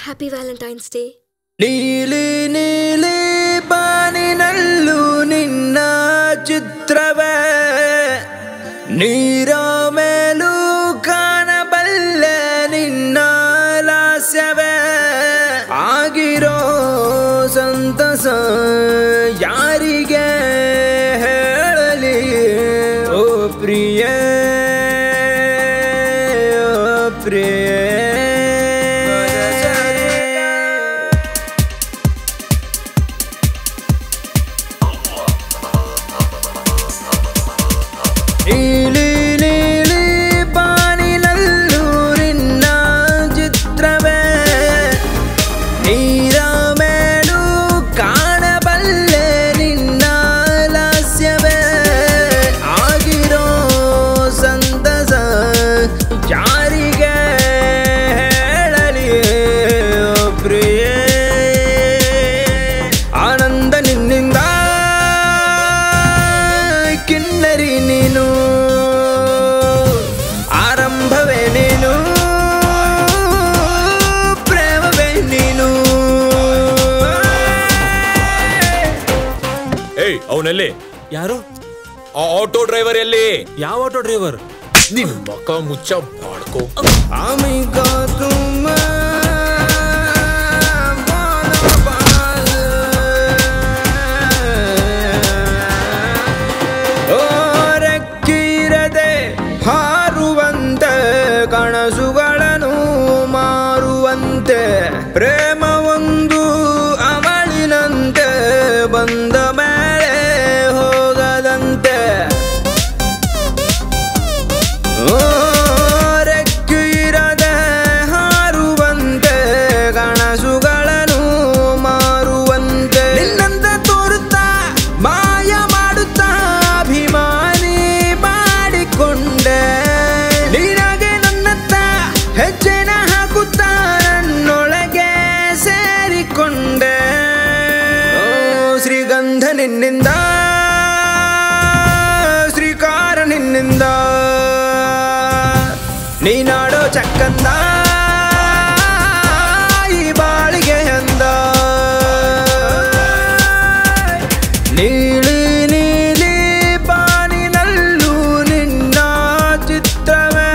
happy Valentine's day ನೀಲಿ ನೀಲಿ ಬಾನಿನಲ್ಲೂ ನಿನ್ನ ಚಿತ್ರವೇ ನೀರ ಮೇಲೂ ಕಾಣಬಲ್ಲೆ ನಿನ್ನ ಲಾಸ್ಯವೇ ಆಗಿರೋ ಸಂತಸ ಯಾರಿಗೆ ಹೇಳಲಿ ಓ ಪ್ರಿಯ ಓ ಪ್ರಿಯ ನೀಲಿ ನೀಲಿ ಬಾನಿನಲ್ಲೂ ನಿನ್ನ ಚಿತ್ರವೇ ನೀರ ಮೇಲೂ ಕಾಣಬಲ್ಲೆ ನಿನ್ನ ಲಾಸ್ಯವೇ ಆಗಿರೋ ಸಂತಸ ಯಾರಿಗೆ ಹೇಳಲಿ ಓ ಪ್ರಿಯೇ ಆನಂದ ನಿನ್ನಿಂದ ಕಿನ್ನರಿ ನೀನು ಆರಂಭವೇ ನೀನು ಪ್ರೇಮವೇ ನೀನು ಏಯ್ ಅವನಲ್ಲಿ ಯಾರು ಆ ಆಟೋ ಡ್ರೈವರ್ ಎಲ್ಲಿ ಯಾವ ಆಟೋ ಡ್ರೈವರ್ ನಿನ್ ಮಕ ಮುಚ್ಚ ಮಾಡ್ಕೋ Amiga, tú me ಓರಕ್ಕಿರದೆ ಹಾರುವಂತೆ ಕನಸುಗಳನ್ನು ಮಾರುವಂತೆ ಪ್ರೇಮ ಒಂದು ಅವಳಿನಂತೆ ಬಂದ ಮೇಲೆ ಹೋಗದಂತೆ ಓರೆಕ್ಕಿರದೆ ಹಾರುವಂತೆ ಕನಸುಗಳನ್ನು ಮಾರುವಂತೆ ನಿನ್ನಂತ ತೋರುತ್ತಾ ಮಾಯ ಮಾಡುತ್ತಾ ಅಭಿಮಾನಿ ಮಾಡಿಕೊಂಡೆ ನಿನಗೆ ನನ್ನತ್ತ ಹೆಜ್ಜೆನ ಹಾಕುತ್ತಾ ನನ್ನೊಳಗೆ ಸೇರಿಕೊಂಡೆ ಓ ಶ್ರೀಗಂಧ ನಿನ್ನಿಂದ ಶ್ರೀಕಾರ ನಿನ್ನಿಂದ ನೀನಾಡೋ ಚಕ್ಕಂದ ಈ ಬಾಳಿಗೆ ಅಂದ ನೀಲಿ ನೀಲಿ ಬಾನಿನಲ್ಲೂ ನಿನ್ನ ಚಿತ್ರವೇ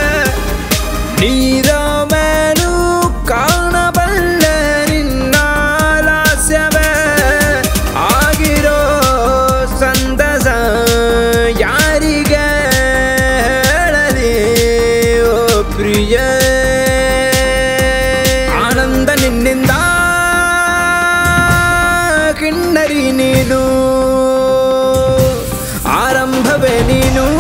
ನೀರ ಮೇಲೂ ಕಾಣಬಲ್ಲೆ ನಿನ್ನ ಲಾಸ್ಯವೇ ಆಗಿರೋ ಸಂತಸ ಯಾರಿಗೆ ಹೇಳಲಿ ಓ ಪ್ರಿಯ ಆನಂದ ನಿನ್ನಿಂದ ಕಿನ್ನರಿ ನೀನು ಆರಂಭವೇ ನೀನು